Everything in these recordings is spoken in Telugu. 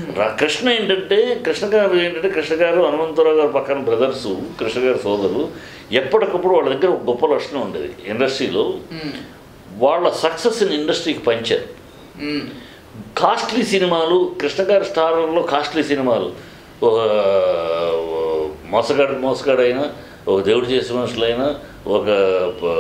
రా- కృష్ణ ఏంటంటే కృష్ణ గారు ఏంటంటే కృష్ణ గారు హనుమంతరావు గారు పక్కన బ్రదర్స్ కృష్ణ గారి సోదరులు ఎప్పటికప్పుడు వాళ్ళ దగ్గర ఒక గొప్ప లక్షణం ఉండేది ఇండస్ట్రీలో మ్మ్. వాళ్ళ సక్సెస్ని ఇండస్ట్రీకి పంచారు మ్మ్. కాస్ట్లీ సినిమాలు కృష్ణ గారి స్టార్లో కాస్ట్లీ సినిమాలు ఒక మోసగాడు మోసగాడైనా ఒక దేవుడు చేసే మనుషులైనా ఒక ప-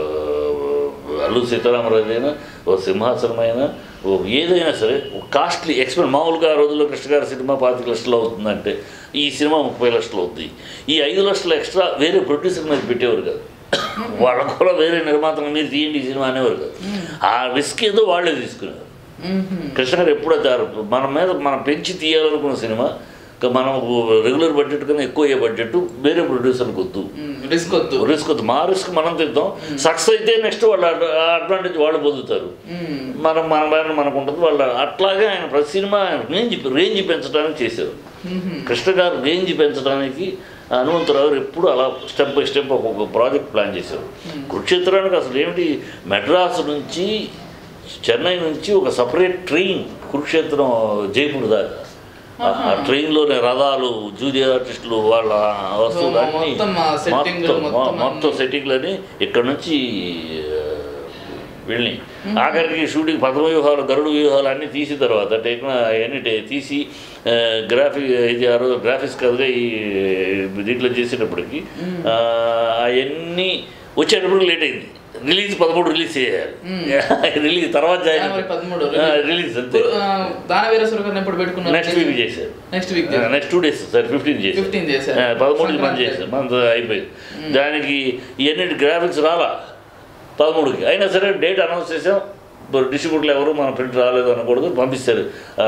అల్లు సీతారామరాజు అయినా ఒక సింహాసనం అయినా ఒక ఏదైనా సరే ఒక కాస్ట్లీ ఎక్స్పెన్ మామూలుగా ఆ రోజుల్లో కృష్ణ గారి సినిమా పాతిక లక్షలు అవుతుందంటే ఈ సినిమా ముప్పై లక్షలు అవుతుంది ఈ ఐదు లక్షలు ఎక్స్ట్రా వేరే ప్రొడ్యూసర్ మీద పెట్టేవారు కాదు వాళ్ళ కూడా వేరే నిర్మాతల మీద తీయండి ఈ సినిమా అనేవారు కాదు ఆ రిస్క్ ఏదో వాళ్ళే తీసుకునేవారు మ్మ్. కృష్ణ గారు ఎప్పుడో దారు మన మీద మనం పెంచి తీయాలనుకున్న సినిమా ఇంకా మనం రెగ్యులర్ బడ్జెట్ కన్నా ఎక్కువ అయ్యే బడ్జెట్ వేరే ప్రొడ్యూసర్కి వద్దు మ్మ్. రిస్క్ వద్దు రిస్క్ వద్దు మా రిస్క్ మనం తిద్దాం సక్సెస్ అయితే నెక్స్ట్ వాళ్ళు అడ్వాంటేజ్ వాళ్ళు పొందుతారు మ్మ్. మనం మన బారిన మనకు ఉంటుంది వాళ్ళు అట్లాగే ఆయన ప్రతి సినిమా ఆయన రేంజ్ రేంజ్ పెంచడానికి చేశారు మ్మ్. కృష్ణ గారు రేంజ్ పెంచడానికి హనుమంతరావు గారు ఎప్పుడు అలా స్టెప్ బై స్టెప్ ఒక్కొక్క ప్రాజెక్ట్ ప్లాన్ చేశారు కురుక్షేత్రానికి అసలు ఏమిటి మెడ్రాస్ నుంచి చెన్నై నుంచి ఒక సపరేట్ ట్రైన్ కురుక్షేత్రం జైపూర్ దాకా ఆ- ఆ ట్రైన్లోనే రథాలు జూనియర్ ఆర్టిస్టులు వాళ్ళ వస్తువులు అన్నీ మొత్తం ఆ setting లు మొత్తం మొత్తం మొత్తం సెట్టింగ్లని ఇక్కడ నుంచి ఆ, వెళ్ళి ఆఖరికి షూటింగ్ పదవ వ్యూహాలు గరుడు వ్యూహాలు అన్నీ తీసిన తర్వాత టెక్న అవన్నీ టే- తీసి గ్రాఫిక్ ఇది ఆ రోజు గ్రాఫిక్స్ కదగా ఈ దీంట్లో చేసేటప్పటికి అవన్నీ వచ్చేటప్పుడు లేట్ అయింది రిలీజ్ పదమూడు రిలీజ్ చేయాలి రిలీజ్ తర్వాత జనవరి పదమూడు రిలీజ్ అంతే దానవీరేశ్వర గారిని ఎప్పుడు పెట్టుకున్నారు నెక్స్ట్ వీక్ చేశారు next week next two days sir fifteen చేశారు 15 చేశారు. పదమూడు మంది సంక్రాంతి. చేశారు మన అయిపోయింది దానికి ఇవన్నీ గ్రాఫిక్స్ రాలా పదమూడుకి అయినా సరే డేట్ అనౌన్స్ చేసాం డిస్ట్రిబ్యూటర్లు ఎవరు మన ప్రింట్ రాలేదు అనకూడదు పంపిస్తారు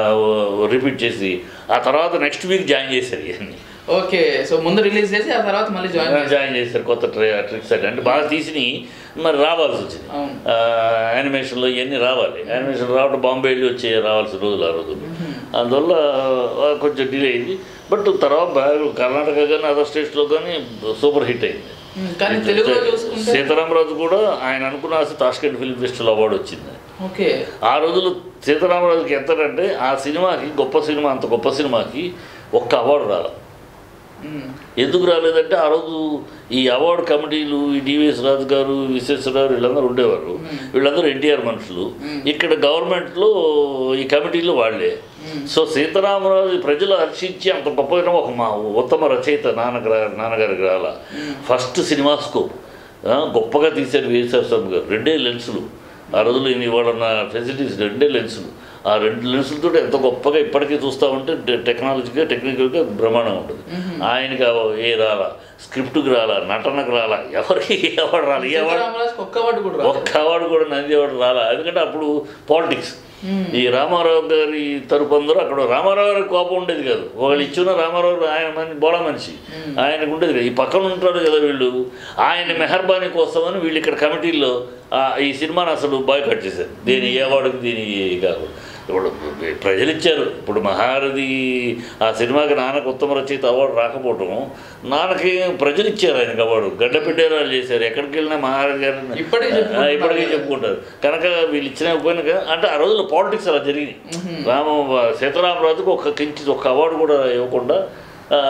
రిపీట్ చేసి ఆ తర్వాత నెక్స్ట్ వీక్ జాయిన్ చేశారు ఇవన్నీ ఓకే సో ముందు రిలీజ్ చేసి ఆ తర్వాత మళ్ళీ జాయిన్ జాయిన్ చేశారు కొత్త ట్రై ట్రిక్స్ అంటే అంటే బాగా తీసి మరి రావాల్సి వచ్చింది అవును. యానిమేషన్లో ఇవన్నీ రావాలి యానిమేషన్ రావడం బాంబే వెళ్ళి వచ్చే రావాల్సిన రోజులు ఆ రోజులు అందువల్ల ఆ, కొంచెం డిలే అయింది బట్ తర్వాత బాగా కర్ణాటక కానీ అదర్ స్టేట్స్లో కానీ సూపర్ హిట్ అయింది కానీ తెలుగులో చూసుకుంటే సీతారామరాజు కూడా ఆయన అనుకున్న ఆశ తాష్కెంట్ ఫిల్మ్ ఫెస్టివల్ అవార్డు వచ్చింది ఓకే ఆ రోజులు సీతారామరాజుకి ఎంతంటే ఆ సినిమాకి గొప్ప సినిమా అంత గొప్ప సినిమాకి ఒక్క అవార్డు రాలి మ్మ్. ఎందుకు రాలేదంటే ఆ రోజు ఈ అవార్డు కమిటీలు ఈ డివిఎస్ రాజు గారు విశ్వేశ్వరరావు వీళ్ళందరూ ఉండేవారు వీళ్ళందరూ ఎన్టీఆర్ మనుషులు ఇక్కడ గవర్నమెంట్లో ఈ కమిటీలు వాళ్ళే సో సీతారామరాజు ప్రజలు హర్షించి అంత గొప్ప విధంగా ఒక మా ఉత్తమ రచయిత నాన్నగారు నాన్నగారికి రాల ఫస్ట్ సినిమా స్కోప్ గొప్పగా తీశారు వేసారు స్వామి గారు రెండే లెన్సులు ఆ రోజులు ఇవాళ ఉన్న ఫెసిలిటీస్ రెండే లెన్సులు ఆ రెండు లెన్సులతో ఎంత గొప్పగా ఇప్పటికీ చూస్తూ ఉంటే టె- టెక్నాలజీగా టెక్నికల్గా బ్రహ్మాండం ఉంటుంది ఆయనకి ఆ ఏ రాలా స్క్రిప్ట్కి రాలా నటనకు రాలా ఎవరికి ఎవరు రాలి ఏ అవార్డు సీతారామరాజుకి ఒక్క అవార్డు కూడా రాలేదు. ఒక్క అవార్డు కూడా నంది అవార్డు రాలా ఎందుకంటే అప్పుడు పాలిటిక్స్ ఈ రామారావు గారి తరపు అందరూ అక్కడ రామారావు గారికి కోపం ఉండేది కాదు వాళ్ళు ఇచ్చిన రామారావు గారు ఆయన మనిషి బోళ మనిషి ఆయనకు ఉండేది కదా ఈ పక్కన ఉంటారు కదా వీళ్ళు ఆయన మెహర్బానీ కోసమని వీళ్ళు ఇక్కడ కమిటీల్లో ఆ, ఈ సినిమాని అసలు బాయ్ కట్ చేశారు దీని ఏ అవార్డుకి దీని కాదు ఇప్పుడు ప్రజలు ఇచ్చారు ఇప్పుడు మహారథి ఆ సినిమాకి నాన్నకు ఉత్తమ రచయిత అవార్డు రాకపోవటం నాన్నకి ప్రజలు ఇచ్చారు ఆయనకి అవార్డు గడ్డపెట్టేరాలు చేశారు ఎక్కడికి వెళ్ళినా మహారథి గారు ఇప్పటికీ చెప్పుకుంటున్నారు. ఇప్పటికీ చెప్పుకుంటారు కనుక వీళ్ళు ఇచ్చిన పోయిన కదా అంటే ఆ రోజుల్లో పాలిటిక్స్ అలా జరిగింది రామ సీతారామరాజుకు ఒక కించి ఒక అవార్డు కూడా ఇవ్వకుండా ఆ,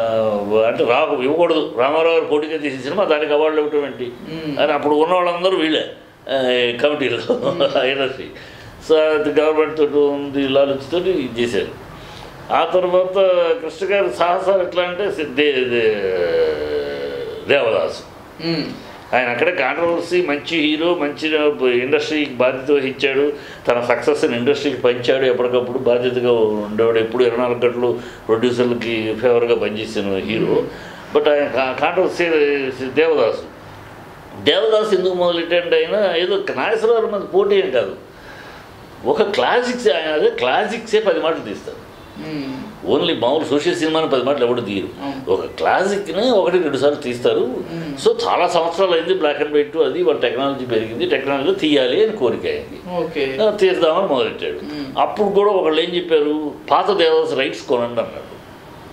అంటే రాకు ఇవ్వకూడదు రామారావు గారు పోటీగా తీసిన సినిమా దానికి అవార్డులు ఇవ్వటం ఏంటి అని అప్పుడు ఉన్న వాళ్ళందరూ వీళ్ళే ఆ, కమిటీలో ఇండస్ట్రీ సో అది గవర్నమెంట్ తోటి ఉంది లాలూచితో ఇది చేశారు ఆ తర్వాత కృష్ణ గారి సాహసాలు ఎట్లా అంటే దే దే- దేవదాసు మ్మ్. ఆయన అక్కడే కాంట్రవర్సీ మంచి హీరో మంచి ఇండస్ట్రీకి బాధ్యత వహించాడు తన సక్సెస్ని ఇండస్ట్రీకి పంచాడు ఎప్పటికప్పుడు బాధ్యతగా ఉండేవాడు ఎప్పుడు ఇరవై నాలుగు గంటలు ప్రొడ్యూసర్లకి ఫేవర్గా పనిచేసిన హీరో బట్ ఆయన కాంట్రవర్సీ దేవదాసు దేవదాసు ఎందుకు మొదలెట్టండి అయినా ఏదో నాగేశ్వరరావు మీద పోటీ ఏం కాదు ఒక క్లాసిక్స్ ఆయన అదే క్లాసిక్సే పది మాటలు తీస్తారు మ్మ్. ఓన్లీ మామూలు సోషల్ సినిమాని పది మాటలు ఎవడు తీయరు అవును. ఒక క్లాసిక్ని ఒకటి రెండు సార్లు తీస్తారు సో చాలా సంవత్సరాలు అయింది బ్లాక్ అండ్ వైట్ అది వాళ్ళ టెక్నాలజీ పెరిగింది టెక్నాలజీ తీయాలి అని కోరిక అయింది ఓకే ఆ, తీద్దామని మొదలెట్టాడు అప్పుడు కూడా ఒకళ్ళు ఏం చెప్పారు పాత దేవదాస్ రైట్స్ కొనండి అన్నాడు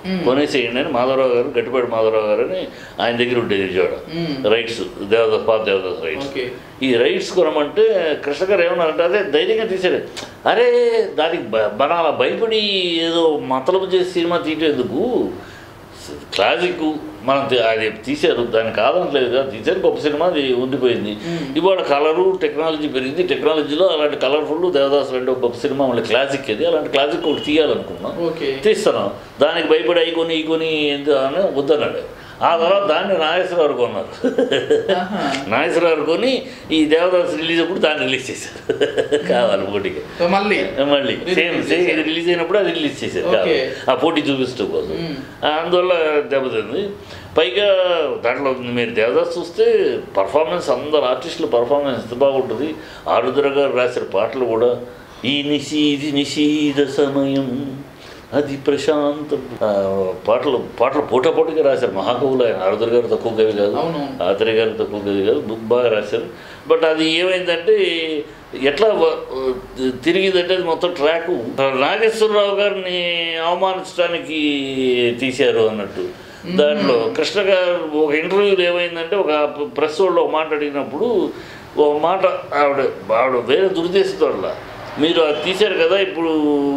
మ్మ్. కొనేసేయండి అని మాధవరావు గారు గట్టిపాటి మాధవరావు గారు అని ఆయన దగ్గర ఉండేది విజయవాడ మ్మ్. రైట్స్ దేవదాస్ పాత దేవదాస్ రైట్స్ ఓకే ఈ రైట్స్ కొనమంటే కృష్ణ గారు ఏమన్నారంటే అదే ధైర్యంగా తీశారు అరే దానికి బ- మన అలా భయపడి ఏదో మతలబు చేసి సినిమా తీయటం ఎందుకు క్లాసిక్ మనం తీ- అది తీశారు దాన్ని కాదనట్లేదు కదా తీశారు గొప్ప సినిమా అది ఉండిపోయింది మ్మ్. ఇవాళ కలరు టెక్నాలజీ పెరిగింది టెక్నాలజీలో అలాంటి కలర్ఫుల్ దేవదాస్ రెండు గొప్ప సినిమా మళ్ళీ క్లాసిక్ ఇది అలాంటి క్లాసిక్ ఒకటి తీయాలనుకున్నాం ఓకే తీస్తాను దానికి భయపడి అయి కొని ఈ కొని ఎంత అని వద్దన్నాడు ఆ తర్వాత దాన్ని నాగేశ్వరరావు కొన్నారు ఆహా. నాగేశ్వరరావు కొని ఈ దేవదాస్ రిలీజ్ అప్పుడు దాన్ని రిలీజ్ చేశారు కావాలి పోటీకి సో మళ్ళీ మళ్ళీ సేమ్ Release సేమ్ ఇది చేశారు. రిలీజ్ అయినప్పుడు అది రిలీజ్ చేశారు Okay. కావాలి. ఆ పోటీ చూపించడం కోసం మ్మ్. ఆ, అందువల్ల దెబ్బతింది పైగా దాంట్లో మీరు దేవదాస్ చూస్తే పర్ఫార్మెన్స్ అందరు ఆర్టిస్టుల పర్ఫార్మెన్స్ ఎంత బాగుంటుంది ఆరుద్ర గారు రాసిన పాటలు కూడా ఈ నిశీది నిశీద సమయం అది ప్రశాంత ఆ, పాటలు పాటలు పోటాపోటీగా రాశారు మహాకవులు ఆయన ఆరుద్ర గారు తక్కువ కవి కాదు అవునవును. ఆత్రేయ గారు తక్కువ కవి కాదు బు- బాగా రాశారు బట్ అది ఏమైందంటే ఎట్లా వ- తిరిగిందంటే అది మొత్తం ట్రాక్ నాగేశ్వరరావు గారిని అవమానించడానికి తీశారు అన్నట్టు దాంట్లో కృష్ణ గారు ఒక ఇంటర్వ్యూలో ఏమైందంటే ఒక ప్రెస్ వాళ్ళు ఒక మాట అడిగినప్పుడు ఒక మాట ఆవిడ ఆవిడ వేరే దురుద్దేశంతో అట్లా మీరు అది తీశారు కదా ఇప్పుడు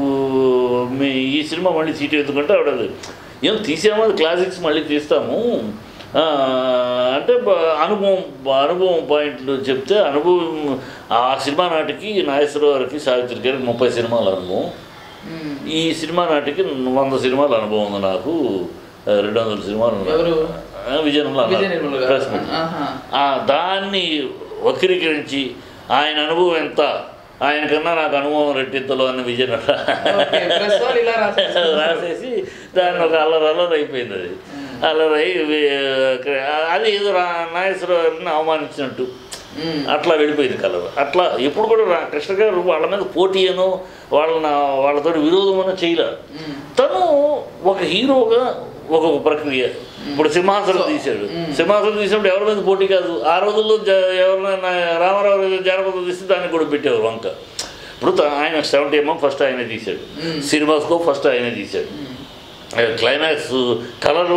మీ ఈ సినిమా మళ్ళీ సీట్ ఎందుకంటే ఆవిడ అది, ఏం తీసామో అది క్లాసిక్స్ మళ్ళీ తీస్తాము ఆ, అంటే బ- అనుభవం అనుభవం పాయింట్లు చెప్తే అనుభవం ఆ సినిమా నాటికి నాగేశ్వరరావు గారికి సావిత్రి గారికి ముప్పై సినిమాల అనుభవం మ్మ్. ఈ సినిమా నాటికి వంద సినిమాల అనుభవం ఉంది నాకు ఆ, రెండు వందల సినిమాలు ఉన్నాయి. ఎవరు? ఆ, విజయ నిర్మల విజయ నిర్మల్ గారు. Press meet. ఆహా. ఆ దాన్ని వక్రీకరించి ఆయన అనుభవం ఎంత ఆయనకన్నా నాకు అనుభవం రెట్టింతలో అన్న విజయ నిర్మల ఓకే, ప్రెస్ వాళ్ళు ఇలా రాసేస్తారు. రాసేసి దాన్ని ఒక అల్లరి అల్లరి అయిపోయింది అది అల్లరి అయి వి- అది ఏదో రా నాగేశ్వరరావుని అవమానించినట్టు మ్మ్. అట్లా వెళ్ళిపోయింది కలర్ అట్లా ఎప్పుడు కూడా రా- కృష్ణ గారు వాళ్ళ మీద పోటీ అనో వాళ్ళని వాళ్ళతో విరోధం అనో చేయలేదు మ్మ్. తను ఒక హీరోగా ఒక ప్రక్రియ ఇప్పుడు సింహాసనం తీశాడు సింహాసనం తీసినప్పుడు ఎవరి మీద పోటీ కాదు ఆ రోజుల్లో జ ఎవరినైనా రామారావు గారు జానపదం తీస్తే దాన్ని కూడా పెట్టేవారు వంక ఇప్పుడు త- ఆయన సెవెంటీ ఎంఎం ఫస్ట్ ఆయనే తీశాడు సినిమాస్కో ఫస్ట్ ఆయనే తీశాడు క్లైమాక్స్ కలరు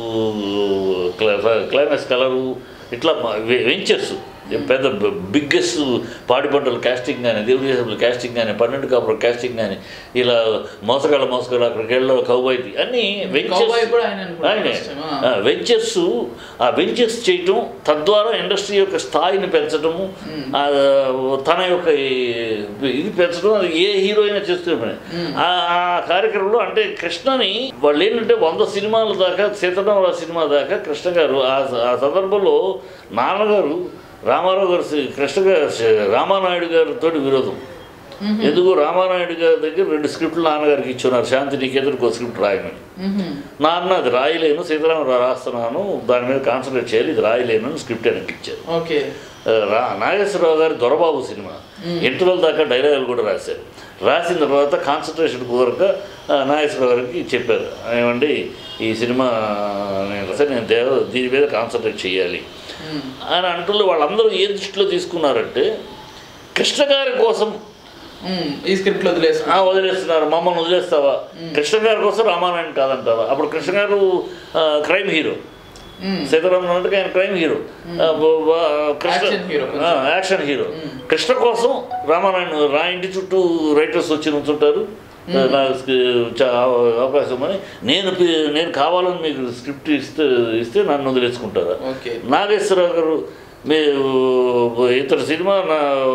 క్లైమాక్స్ కలరు ఇట్లా వెంచర్స్ పెద్ద బిగ్గెస్ట్ పాడి పంటల కాస్టింగ్ కానీ దేవుడి చేసిన కాస్టింగ్ కానీ పన్నెండు కాపురం కాస్టింగ్ కానీ ఇలా మోసగాళ్ళ మోసగాళ్ళు అక్కడికి వెళ్ళ కౌబాయిది అన్నీ Cowboy కూడా ఆయన అనుకుంటా ఆయనే first time, ఆ. వెంచర్స్ ఆ వెంచర్స్ చేయటం తద్వారా ఇండస్ట్రీ యొక్క స్థాయిని పెంచడము ఆ, తన యొక్క ఈ- ఇది పెంచడం అది ఏ హీరో అయినా చేస్తున్న పని ఆ ఆ కార్యక్రమంలో అంటే కృష్ణని వాళ్ళు ఏంటంటే వంద సినిమాల దాకా సీతారామరావు సినిమా దాకా కృష్ణ గారు ఆ ఆ సందర్భంలో నాన్నగారు రామారావు గారు సి- కృష్ణ గారు సి- రామానాయుడు గారితో విరోధం ఎందుకు రామానాయుడు గారి దగ్గర రెండు స్క్రిప్ట్లు నాన్నగారికి ఇచ్చున్నారు శాంతి నికేతన్కి ఒక స్క్రిప్ట్ రాయమని మ్మ్. నాన్న అది రాయలేను సీతారామరావు రాస్తున్నాను దాని మీద కాన్సన్ట్రేట్ చేయాలి ఇది రాయలేను అని స్క్రిప్ట్ వెనక్కి ఇచ్చారు ఓకే ఆ, రా నాగేశ్వరరావు గారి దొరబాబు సినిమా ఇంటర్వల్ దాకా డైలాగులు కూడా రాశారు రాసిన తర్వాత కాన్సన్ట్రేషన్ కుదరక ఆ, నాగేశ్వరరావు గారికి చెప్పారు ఏమండి ఈ సినిమా నేను రాశాను, నేను దేవ దీని మీద కాన్సన్ట్రేట్ చేయాలి మ్మ్. అని అంటున్న వాళ్ళందరూ ఏ దృష్టిలో తీసుకున్నారంటే కృష్ణ గారి కోసం మ్మ్. ఈ స్క్రిప్ట్ వదిలేసు ఆ, వదిలేస్తున్నారు మమ్మల్ని వదిలేస్తావా కృష్ణ గారి కోసం రామానాయుడు కాదంటావా అప్పుడు కృష్ణ గారు ఆ, క్రైమ్ హీరో మ్మ్. సీతారామన్ అంటే ఆయన క్రైమ్ హీరో ఆ, బ- బ- కృష్ణ Action hero కొంచెం. ఆ, యాక్షన్ హీరో కృష్ణ కోసం రామానాయుడు రా ఇంటి చుట్టూ రైటర్స్ వచ్చి ఉంచుంటారు నాకు స్క్రి- చా- అవకాశం అని నేను పి- నేను కావాలని మీకు స్క్రిప్ట్ ఇస్తే ఇస్తే నన్ను వదిలేసుకుంటారా ఓకే నాగేశ్వరరావు గారు మీరు ఇతర సినిమా నా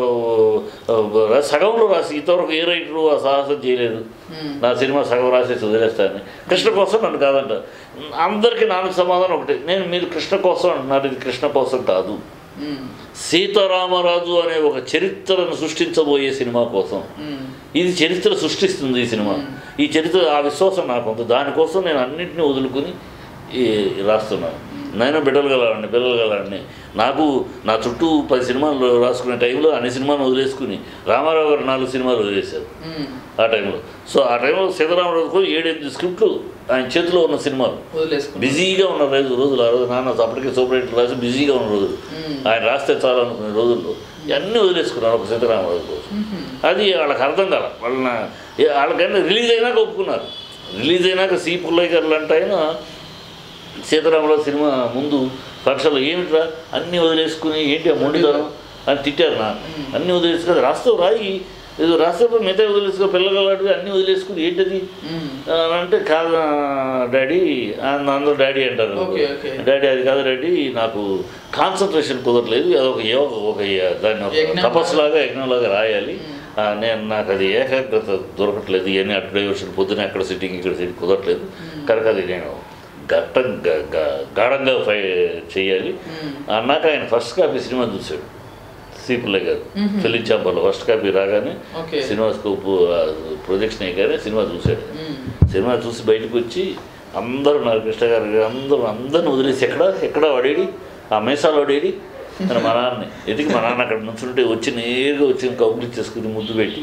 సగంలో రాసి ఇంతవరకు ఏ రైటరు ఆ సాహసం చేయలేదు నా సినిమా సగం రాసేసి వదిలేస్తాను కృష్ణ కోసం నన్ను కాదంట అందరికీ నాకు సమాధానం ఒకటి నేను మీరు కృష్ణ కోసం అంటున్నారు ఇది కృష్ణ కోసం కాదు మ్మ్. సీతారామరాజు అనే ఒక చరిత్రను సృష్టించబోయే సినిమా కోసం మ్మ్. ఇది చరిత్ర సృష్టిస్తుంది ఈ సినిమా ఈ చరిత్ర ఆ విశ్వాసం నాకు ఉంది దానికోసం నేను అన్నింటినీ వదులుకుని ఈ రాస్తున్నాను నేను బిడ్డలు గలవాడిని పిల్లలు గలవాడిని నాకు నా చుట్టూ పది సినిమాలు రాసుకునే టైంలో అన్ని సినిమాలు వదిలేసుకుని రామారావు గారు నాలుగు సినిమాలు వదిలేశారు మ్మ్. ఆ టైంలో సో ఆ టైంలో సీతారామరాజుకు ఏడెనిమిది స్క్రిప్ట్లు ఆయన చేతిలో ఉన్న సినిమాలు వదిలేసుకున్నా బిజీగా ఉన్న రోజు రోజులు ఆ రోజు నాన్న అప్పటికే సూపర్ హిట్ రాసి బిజీగా ఉన్న రోజులు మ్మ్. ఆయన రాస్తే చాలు అనుకునే రోజుల్లో ఇవన్నీ వదిలేసుకున్నారు ఒక సీతారామరాజు కోసం మ్మ్. అది వాళ్ళకి అర్థం కాల వాళ్ళ వాళ్ళకన్నా రిలీజ్ అయినాక ఒప్పుకున్నారు రిలీజ్ అయినాక సి పుల్లయ్య గారు లాంటి ఆయన సీతారామరావు సినిమా ముందు ఫంక్షన్లో ఏమిట్రా అన్నీ వదిలేసుకుని ఏంటి ఆ మొండితనం అని తిట్టారు నా అన్నీ వదిలేసుకుని రాస్తావు రాయి ఏదో రాస్తే మిగతా వదిలేసుకో పిల్లగాడు అన్నీ వదిలేసుకుని ఏంటది మ్మ్. అని అంటే కాదు ఆ, డాడీ ఆ, అందరూ డాడీ అంటారు ఓకే, ఓకే. డాడీ అది కాదు డాడీ నాకు కాన్సన్ట్రేషన్ కుదరలేదు అదొక యోగ ఒక దాన్ని ఒక యజ్ఞం తపస్సులాగా యజ్ఞంలాగా రాయాలి ఆ, నేను నాకు అది ఏకాగ్రత దొరకట్లేదు ఇవన్నీ అటు డైవర్షన్ పొద్దున ఎక్కడ సిట్టింగ్ ఇక్కడ సిట్టింగ్ కుదరట్లేదు కనుక అది నేను గట్ట గ- గ- గాఢంగా ఫై చేయాలి మ్మ్. అన్నాక ఆయన ఫస్ట్ కాపీ సినిమా చూశాడు సీపుల్లయ్య గారు ఫిలిం ఛాంబర్లో ఫస్ట్ కాపీ రాగానే ఓకే. సినిమా స్కోప్ ప్రొజెక్షన్ అయ్యగానే సినిమా చూశాడు మ్మ్. సినిమా చూసి బయటకు వచ్చి అందరూ నా కృష్ణ గారు అందరూ అందరిని వదిలేసి ఎక్కడ ఎక్కడ వాడేడి ఆ మేసాలు వాడేడి అని మా నాన్నని ఎదిగి మా నాన్న అక్కడ నుంచుంటే వచ్చి నేరుగా వచ్చి కౌగులు చేసుకుని ముద్దు పెట్టి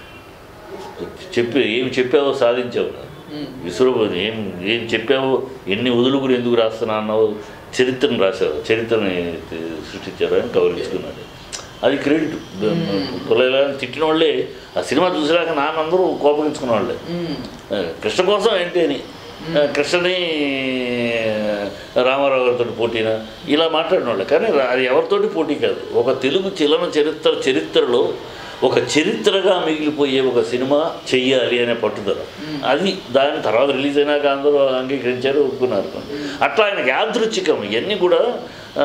చెప్పి ఏమి చెప్పావో సాధించావు మ్మ్. విసురుపోదు ఏం ఏం చెప్పావో ఎన్ని వదులుకుని ఎందుకు రాస్తున్నా అన్నావు చరిత్రను రాశావు చరిత్రని సృష్టించారు అని గౌరవించుకున్నాడు అది క్రెడిట్ పిల్లలు తిట్టిన వాళ్ళే ఆ సినిమా చూసినాక నాన్నందరూ కోపగించుకున్న వాళ్ళే మ్మ్. ఆ, కృష్ణ కోసం ఏంటి అని ఆ, కృష్ణని రామారావు గారితో పోటీనా ఇలా మాట్లాడిన వాళ్ళు కానీ రా- అది ఎవరితోటి పోటీ కాదు ఒక తెలుగు చిలన చరిత్ర చరిత్రలో ఒక చరిత్రగా మిగిలిపోయే ఒక సినిమా చెయ్యాలి అనే పట్టుదల అది దాని తర్వాత రిలీజ్ అయినాక అందరూ అంగీకరించారు ఒప్పుకున్నారు అట్లా ఆయనకి యాదృచ్ఛికం ఇవన్నీ కూడా ఆ,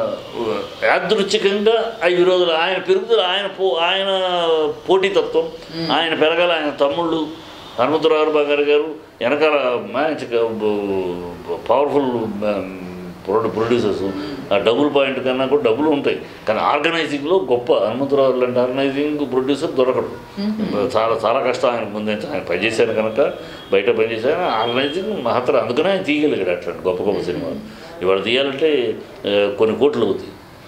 యాదృచ్ఛికంగా అవి విరోధులు ఆయన పెరుగుదల ఆయన పో ఆయన పోటీతత్వం ఆయన పెరగాల ఆయన తమ్ముళ్ళు హనుమంతరావు బాగారు గారు వెనకాల మంచి పవర్ఫుల్ ప్రొడ్యూ ప్రొడ్యూసర్స్ ఆ డబుల్ పాయింట్ కన్నా కూడా డబ్బులు ఉంటాయి కానీ ఆర్గనైజింగ్లో గొప్ప హనుమంతరావు లాంటి ఆర్గనైజింగ్ ప్రొడ్యూసర్ దొరకడు చాలా చాలా కష్టం ఆయన ముందే ఆయన పనిచేశాను కనుక బయట పనిచేశాను ఆర్గనైజింగ్ మహత్తర అందుకనే ఆయన తీయగలిగాడు అట్లాంటి గొప్ప గొప్ప సినిమాలు ఇవాళ తీయాలంటే ఆ, కొన్ని కోట్లు అవుతాయి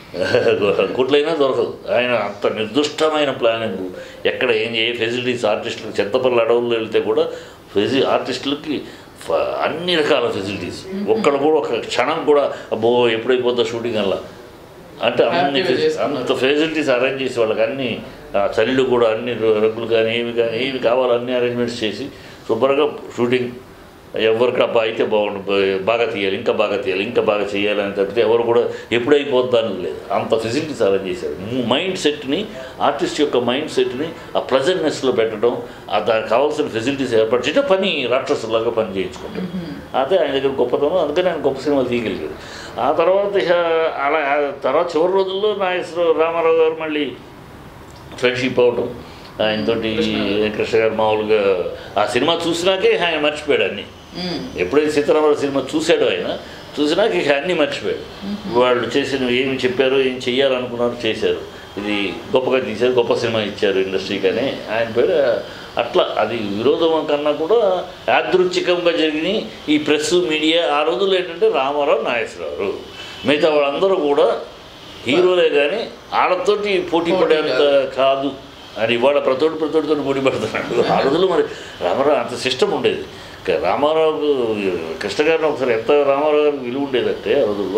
కోట్లైనా దొరకదు ఆయన అంత నిర్దుష్టమైన ప్లానింగ్ ఎక్కడ ఏం ఏ ఫెసిలిటీస్ ఆర్టిస్టులకు చెత్తపల్లి అడవుల్లో వెళ్తే కూడా ఫెసి ఆర్టిస్టులకి ఫ- అన్ని రకాల ఫెసిలిటీస్ ఒక్కడ కూడా ఒక క్షణం కూడా అబ్బో ఎప్పుడైపోద్దా షూటింగ్ అలా అంటే అన్ని Happy గా ఫెసి- చేసుకున్నారు. అంత ఫెసిలిటీస్ అరేంజ్ చేసి వాళ్ళకి అన్ని ఆ, చలిలు కూడా అన్ని ర- రగ్గులు కానీ ఏవి కానీ ఏవి కావాలో అన్ని అరేంజ్మెంట్స్ చేసి శుభ్రంగా షూటింగ్ ఎవరికి అబ్బా అయితే బాగుండు బా- బాగా తీయాలి ఇంకా బాగా తీయాలి ఇంకా బాగా చేయాలి అని తప్పితే ఎవరు కూడా ఎప్పుడు అయిపోద్దా అని లేదు అంత ఫెసిలిటీస్ అరేంజ్ చేశారు మైండ్ సెట్ని ఆర్టిస్ట్ యొక్క మైండ్ సెట్ని ఆ ప్లజెంట్నెస్లో పెట్టడం ఆ దానికి కావాల్సిన ఫెసిలిటీస్ ఏర్పాటు చేయడం పని రాక్షసులాగా పని చేయించుకుంటాం అదే ఆయన దగ్గర గొప్పతనం అందుకని ఆయన గొప్ప సినిమాలు తీయగలిగాడు ఆ తర్వాత ఇక అలా ఆ తర్వాత చివరి రోజుల్లో నాగేశ్వర రామారావు గారు మళ్ళీ ఫ్రెండ్షిప్ అవడం ఆయనతోటి కృష్ణ గారు మామూలుగా ఆ సినిమా చూసినాకే ఆయన మర్చిపోయాడు అన్నీ మ్మ్. ఎప్పుడైతే సీతారామరావు సినిమా చూశాడో ఆయన చూసినాక ఇక అన్నీ మర్చిపోయాడు వాళ్ళు చేసిన ఏమి చెప్పారో ఏం చెయ్యాలనుకున్నారో చేశారు ఇది గొప్పగా తీశారు గొప్ప సినిమా ఇచ్చారు ఇండస్ట్రీకి అని ఆయన పేరు అట్లా అది విరోధం కన్నా కూడా యాదృచ్ఛికంగా జరిగిన ఈ ప్రెస్ మీడియా ఆ రోజుల్లో ఏంటంటే రామారావు నాగేశ్వరరావు మిగతా వాళ్ళందరూ కూడా హీరోలే కానీ వాళ్ళతోటి పోటీ పడేంత కాదు అని ఇవాళ ప్రతోటి ప్రతోటితో పోటీ పడుతున్నాడు ఆ రోజుల్లో మరి రామారావు అంత సిస్టమ్ ఉండేది ఇక రామారావు కృష్ణ గారిని ఒకసారి ఎంత రామారావు గారికి విలువ ఉండేదంటే ఆ రోజుల్లో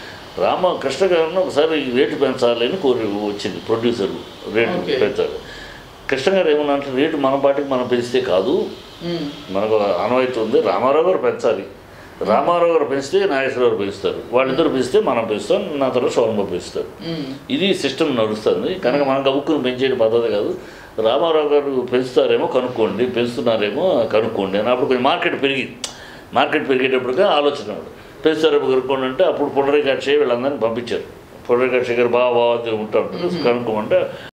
రామ కృష్ణ గారిని ఒకసారి రేటు పెంచాలి అని కోరి వచ్చింది ప్రొడ్యూసర్లు రేటు Okay. పెంచాలి కృష్ణ గారు ఏమన్నా అంటే రేటు మన పాటికి మనం పెంచితే కాదు మ్మ్. మనకు అనువైతే ఉంది రామారావు గారు పెంచాలి రామారావు గారు పెంచితే నాగేశ్వరరావు గారు పెంచుతారు వాళ్ళిద్దరు పెంచితే మనం పెంచుతాం నా తర్వాత శోభన్ పెంచుతారు మ్మ్. ఇది సిస్టమ్ నడుస్తుంది కనుక మనం గబుక్కుని పెంచేటి పద్ధతి కాదు రామారావు గారు పెంచుతారేమో కనుక్కోండి పెంచుతున్నారేమో కనుక్కోండి అని అప్పుడు కొంచెం మార్కెట్ పెరిగింది మార్కెట్ పెరిగేటప్పటికే ఆలోచన వాడు. పెంచుతారేమో కనుక్కోండి అంటే అప్పుడు పునరేకాక్ష వీళ్ళందరినీ పంపించారు పునరేకాక్ష గారు బాగా బాగా ఉంటారు కనుక్కోమంటే